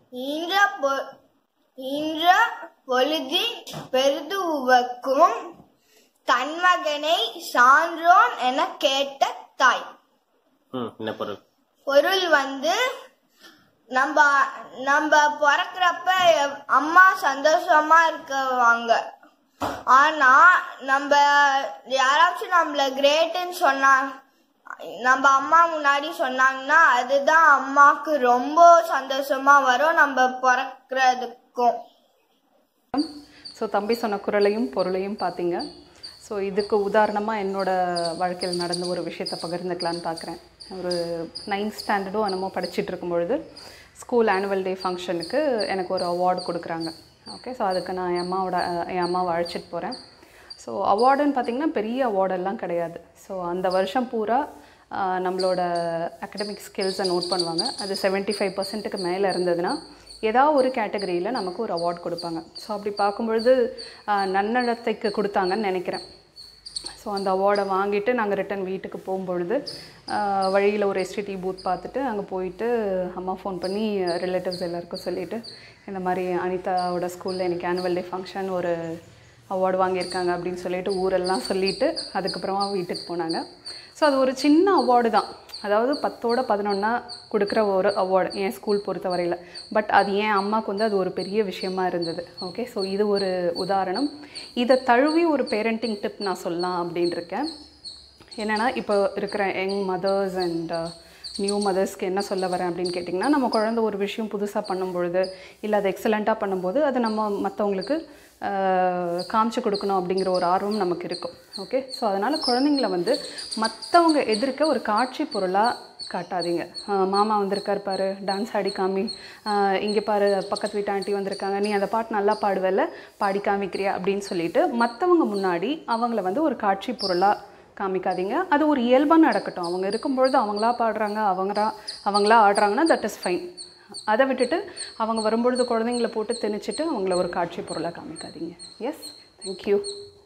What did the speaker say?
ஈன்ற பொ- ஈன்ற பொழுதின் பெரிது உவக்கும் தன்மகனை சான்றோன் என கேட்ட தாய் ம் என்ன பொருள் பொருள் வந்து நம்ம நம்ம பிறக்கிறப்ப எவ்- அம்மா சந்தோஷமா இருக்குவாங்க ஆனா நம்ம யாராச்சும் நம்மள கிரேட்டுன்னு சொன்னா நம்ம அம்மா முன்னாடி சொன்னாங்கன்னா அதுதான் அம்மாக்கு ரொம்ப சந்தோஷமா வரும் நம்ம பிறக்கிறதுக்கும் ஸோ தம்பி சொன்ன குரலையும் பொருளையும் பார்த்தீங்க ஸோ இதுக்கு உதாரணமாக என்னோட வாழ்க்கையில் நடந்த ஒரு விஷயத்தை பகிர்ந்துக்கலான்னு பார்க்குறேன் ஒரு நைன்த் ஸ்டாண்டர்டும் என்னமோ படிச்சுட்டு இருக்கும் பொழுது ஸ்கூல் ஆனுவல் டே ஃபங்க்ஷனுக்கு எனக்கு ஒரு அவார்டு கொடுக்குறாங்க ஓகே ஸோ அதுக்கு நான் என் அம்மாவோட அஹ், என் அம்மாவை அழைச்சிட்டு போகிறேன் ஸோ அவார்டுன்னு பார்த்தீங்கன்னா பெரிய அவார்டெல்லாம் கிடையாது ஸோ அந்த வருஷம் பூரா ஆஹ், நம்மளோட அகடமிக் ஸ்கில்ஸை நோட் பண்ணுவாங்க அது 75% ஃபைவ் பர்சன்ட்டுக்கு மேலே இருந்ததுன்னா ஏதாவது ஒரு கேட்டகரியில் நமக்கு ஒரு அவார்ட் கொடுப்பாங்க ஸோ அப்படி பார்க்கும்பொழுது ஆஹ், நன்னடத்தைக்கு கொடுத்தாங்கன்னு நினைக்கிறேன் ஸோ அந்த அவார்டை வாங்கிட்டு நாங்கள் ரிட்டன் வீட்டுக்கு போகும்பொழுது வழியில் ஒரு எஸ்டிடி பூத் பார்த்துட்டு அங்கே போயிட்டு அம்மா ஃபோன் பண்ணி ரிலேட்டிவ்ஸ் எல்லாருக்கும் சொல்லிவிட்டு இந்த மாதிரி அனிதாவோட ஸ்கூலில் எனக்கு ஆனுவல் டே ஃபங்க்ஷன் ஒரு அவார்டு வாங்கியிருக்காங்க அப்படின்னு சொல்லிட்டு ஊரெல்லாம் சொல்லிட்டு அதுக்கப்புறமா வீட்டுக்கு போனாங்க ஸோ அது ஒரு சின்ன அவார்டு தான் அதாவது பத்தோட பதினொன்னா கொடுக்குற ஒரு அவார்டு என் ஸ்கூல் பொறுத்தவரையில் பட் அது என் அம்மாவுக்கு வந்து அது ஒரு பெரிய விஷயமா இருந்தது ஓகே ஸோ இது ஒரு உதாரணம் இதை தழுவி ஒரு பேரண்டிங் டிப் நான் சொல்லலாம் அப்படின்னு இருக்கேன் என்னென்னா இப்போ இருக்கிற யங் மதர்ஸ் அண்ட் நியூ மதர்ஸ்க்கு என்ன சொல்ல வரேன் அப்படின்னு கேட்டிங்கன்னா நம்ம குழந்தை ஒரு விஷயம் புதுசாக பண்ணும்பொழுது இல்லை அதை எக்ஸலண்ட்டாக பண்ணும்போது அதை நம்ம மற்றவங்களுக்கு காமிச்சு கொடுக்கணும் அப்படிங்கிற ஒரு ஆர்வம் நமக்கு இருக்கும் ஓகே ஸோ அதனால் குழந்தைங்கள வந்து மற்றவங்க எதிர்க்க ஒரு காட்சி பொருளாக காட்டாதீங்க ஆஹ் மாமா வந்திருக்கார் பாரு டான்ஸ் ஆடி காமி இங்கே பாரு பக்கத்து வீட்டு ஆண்டி வந்திருக்காங்க நீ அந்த பாட்டு நல்லா பாடுவல்ல பாடி காமிக்கிறியா அப்படின்னு சொல்லிட்டு மற்றவங்க முன்னாடி அவங்கள வந்து ஒரு காட்சி பொருளாக காமிக்காதீங்க அது ஒரு இயல்பாக நடக்கட்டும் அவங்க இருக்கும்பொழுது அவங்களா பாடுறாங்க அவங்களா அவங்களா ஆடுறாங்கன்னா தட் இஸ் ஃபைன் அதை விட்டுட்டு அவங்க வரும்பொழுது குழந்தைங்கள போட்டு திணிச்சிட்டு அவங்கள ஒரு காட்சி பொருளாக காமிக்காதீங்க எஸ் தேங்க்யூ